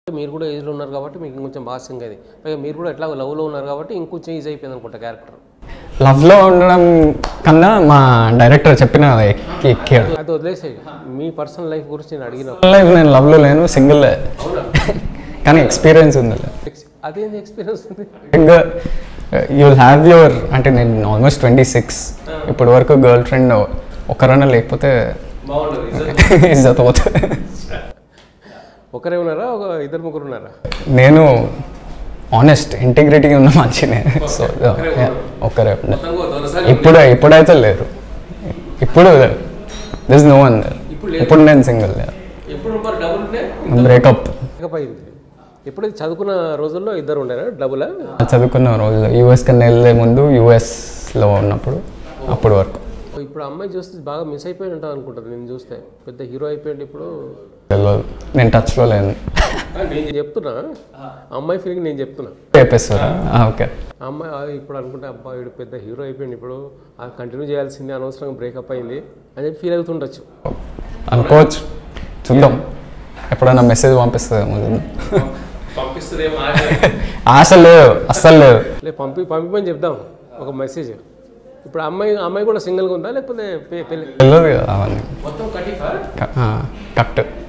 మీరు కూడా ఏజ్లో ఉన్నారు కాబట్టి మీకు ఇంకొంచెం బాగా సింగ్ అయింది పైగా మీరు కూడా ఎట్లా లవ్లో ఉన్నారు కాబట్టి ఇంకొంచెం ఈజీ అయిపోయింది అనుకుంటా క్యారెక్టర్ లవ్లో ఉండడం కన్నా మా డైరెక్టర్ చెప్పిన ఎక్కి ఎక్కాడు అది వదిలేసే మీ పర్సనల్ లైఫ్ గురించి నేను అడిగిన లైఫ్ నేను లవ్లో లేను సింగిల్ కానీ ఎక్స్పీరియన్స్ ఉంది అదేంది ఎక్స్పీరియన్స్ ఉంది యూ విల్ హ్యావ్ యువర్ అంటే నేను ఆల్మోస్ట్ ట్వంటీ సిక్స్ ఇప్పటి వరకు గర్ల్ ఫ్రెండ్ ఒకరన్నా లేకపోతే బాగుంటుంది ఇజ్జత్ పోతుంది ఒకరే ఉన్నారా ఒక ఇద్దరు ముగ్గురు ఉన్నారా నేను ఆనెస్ట్ ఇంటిగ్రిటీ ఉన్న మనిషినే సో ఒక్కరే ఇప్పుడు ఇప్పుడైతే లేరు ఇప్పుడు దిస్ నో వన్ ఇప్పుడు నేను సింగిల్ ఎప్పుడు మరి డబుల్ ఉంటే బ్రేకప్ బ్రేకప్ అయింది ఎప్పుడు చదువుకున్న రోజుల్లో ఇద్దరు ఉండేనా డబులా చదువుకున్న రోజుల్లో యూఎస్ కన్నా వెళ్ళే ముందు యూఎస్లో ఉన్నప్పుడు అప్పటి వరకు ఇప్పుడు అమ్మాయి చూస్తే బాగా మిస్ అయిపోయి ఉంటాను అనుకుంటుంది నేను చూస్తే పెద్ద హీరో అయిపోయింది ఇప్పుడు తెలియదు నేను టచ్లో లేను నేను చెప్తున్నా అమ్మాయి ఫీలింగ్ నేను చెప్తున్నా చెప్పేస్తారా ఓకే ఆ అమ్మాయి ఆ ఇప్పుడు అనుకుంటే అబ్బా వీడు పెద్ద హీరో అయిపోయింది ఇప్పుడు అది కంటిన్యూ చేయాల్సిందే అనవసరంగా బ్రేకప్ అయింది అని చెప్పి ఫీల్ అవుతుండొచ్చు అనుకోవచ్చు చూద్దాం ఎప్పుడైనా మెసేజ్ పంపిస్తుందేమో చూద్దాం. పంపిస్తుందేమో ఆశ లేదు అస్సలు లేదు లే పంపి పంపిమని చెప్దాం ఒక మెసేజ్ ఇప్పుడు అమ్మాయి అమ్మాయి కూడా సింగిల్గా ఉందా లేకపోతే పె- పెళ్ళి తెలియదు కదా అవన్నీ మొత్తం కటిఫా కరెక్ట్